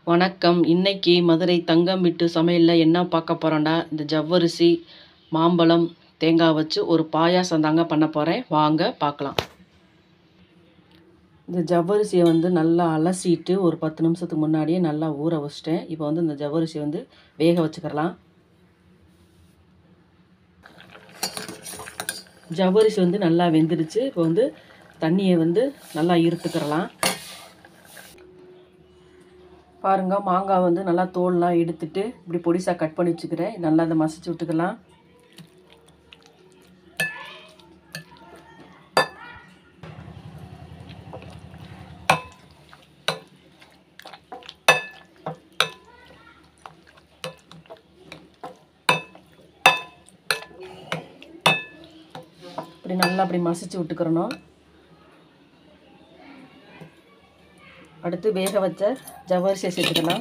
வணக்கம் இன்னைக்கு மதுரை தங்கம் விட்டு சமையலில் என்ன பார்க்க போகிறோன்னா இந்த ஜவ்வரிசி மாம்பழம் தேங்காய் வச்சு ஒரு பாயாசம் தாங்க பண்ண போகிறேன் வாங்க பார்க்கலாம் இந்த ஜவ்வரிசியை வந்து நல்லா அலசிட்டு ஒரு பத்து நிமிஷத்துக்கு முன்னாடியே நல்லா ஊற வச்சிட்டேன் இப்போ வந்து இந்த ஜவ்வரிசியை வந்து வேக வச்சுக்கிறலாம் ஜவ்வரிசி வந்து நல்லா வெந்துடுச்சு இப்போ வந்து தண்ணியை வந்து நல்லா இருத்துக்கிறலாம் பாருங்க மாங்காய் வந்து நல்லா தோல்லாம் எடுத்துட்டு இப்படி பொடிசாக கட் பண்ணி வச்சுக்கிறேன் நல்லா அதை மசிச்சு விட்டுக்கலாம் இப்படி நல்லா அப்படி மசிச்சு விட்டுக்கிறணும் அடுத்து வேக வச்ச ஜவ்வரிசியை சேர்த்துக்கலாம்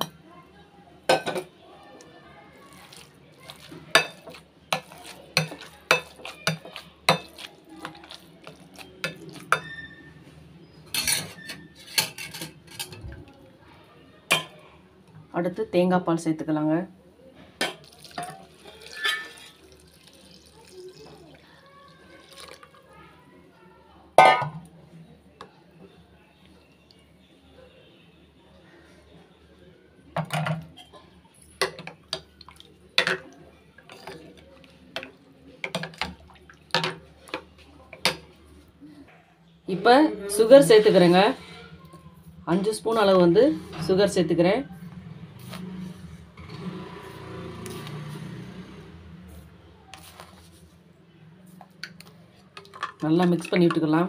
அடுத்து தேங்காய் பால் சேர்த்துக்கலாங்க இப்போ சுகர் சேர்த்துக்கிறேங்க அஞ்சு ஸ்பூன் அளவு வந்து சுகர் சேர்த்துக்கிறேன் நல்லா மிக்ஸ் பண்ணி விட்டுக்கலாம்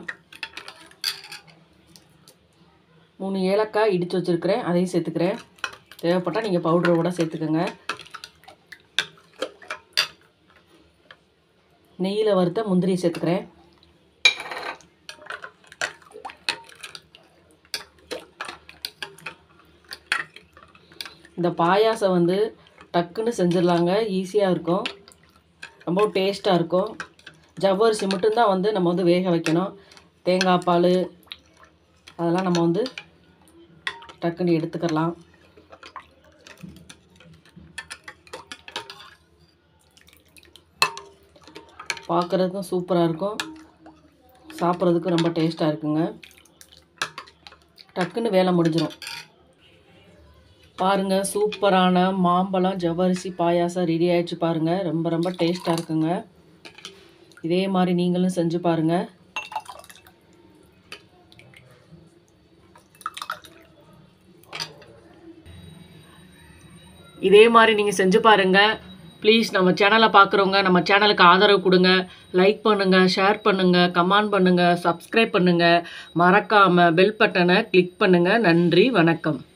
மூணு ஏலக்காய் இடித்து வச்சுருக்கிறேன் அதையும் சேர்த்துக்கிறேன் தேவைப்பட்டால் நீங்கள் பவுடரோட சேர்த்துக்கோங்க நெய்யில் வறுத்த முந்திரியை சேர்த்துக்கிறேன் இந்த பாயாசம் வந்து டக்குன்னு செஞ்சிடலாங்க ஈஸியாக இருக்கும் ரொம்ப டேஸ்ட்டாக இருக்கும் ஜவ்வரிசி மட்டும்தான் வந்து நம்ம வந்து வேக வைக்கணும் தேங்காய் பால் அதெல்லாம் நம்ம வந்து டக்குன்னு எடுத்துக்கலாம் பார்க்குறதுக்கும் சூப்பராக இருக்கும் சாப்பிட்றதுக்கும் ரொம்ப டேஸ்ட்டாக இருக்குங்க டக்குன்னு வேலை முடிஞ்சிடும் பாருங்கள் சூப்பரான மாம்பழம் ஜவ்வரிசி பாயாசம் ரெடி ஆயிடுச்சு பாருங்கள் ரொம்ப ரொம்ப டேஸ்ட்டாக இருக்குங்க இதே மாதிரி நீங்களும் செஞ்சு பாருங்கள் இதே மாதிரி நீங்கள் செஞ்சு பாருங்கள் ப்ளீஸ் நம்ம சேனலை பார்க்குறவங்க நம்ம சேனலுக்கு ஆதரவு கொடுங்க லைக் பண்ணுங்கள் ஷேர் பண்ணுங்கள் கமெண்ட் பண்ணுங்கள் சப்ஸ்கிரைப் பண்ணுங்கள் மறக்காமல் பெல் பட்டனை கிளிக் பண்ணுங்கள் நன்றி வணக்கம்